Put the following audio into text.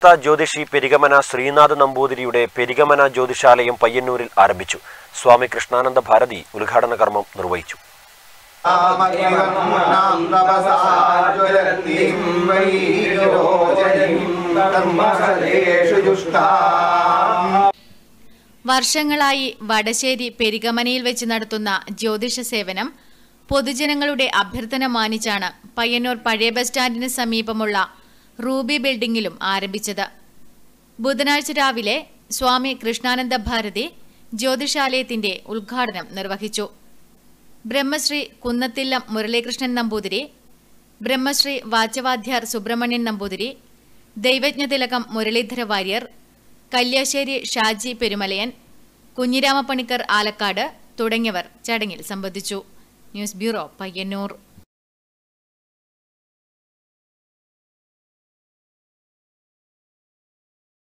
പ്രശസ്ത ജ്യോതിഷി പെരിഗമന ശ്രീനാഥ് നമ്പൂതിരിയുടെ പെരിഗമന ജ്യോതിഷാലയം പയ്യന്നൂരിൽ ആരംഭിച്ചു സ്വാമി കൃഷ്ണാനന്ദ ഭാരതി ഉദ്ഘാടന കർമ്മം നിർവഹിച്ചു വർഷങ്ങളായി വടശ്ശേരി പെരിഗമനയിൽ വെച്ച് നടത്തുന്ന ജ്യോതിഷ സേവനം പൊതുജനങ്ങളുടെ അഭ്യർത്ഥന മാനിച്ചാണ് പയ്യന്നൂർ പഴയ ബസ് സ്റ്റാൻഡിന് സമീപമുള്ള റൂബി ബിൽഡിംഗിലും ആരംഭിച്ചത് ബുധനാഴ്ച രാവിലെ സ്വാമി കൃഷ്ണാനന്ദ ഭാരതി ജ്യോതിഷാലയത്തിന്റെ ഉദ്ഘാടനം നിർവഹിച്ചു ബ്രഹ്മശ്രീ കുന്നത്തില്ലം മുരളീകൃഷ്ണൻ നമ്പൂതിരി ബ്രഹ്മശ്രീ വാച്ചവാദ്യാർ സുബ്രഹ്മണ്യൻ നമ്പൂതിരി ദൈവജ്ഞതിലകം മുരളീധര വാര്യർ കല്യാശ്ശേരി ഷാജി പെരുമലയൻ കുഞ്ഞിരാമപ്പണിക്കർ ആലക്കാട് തുടങ്ങിയവർ ചടങ്ങിൽ സംബന്ധിച്ചു ന്യൂസ് ബ്യൂറോ പയ്യന്നൂർ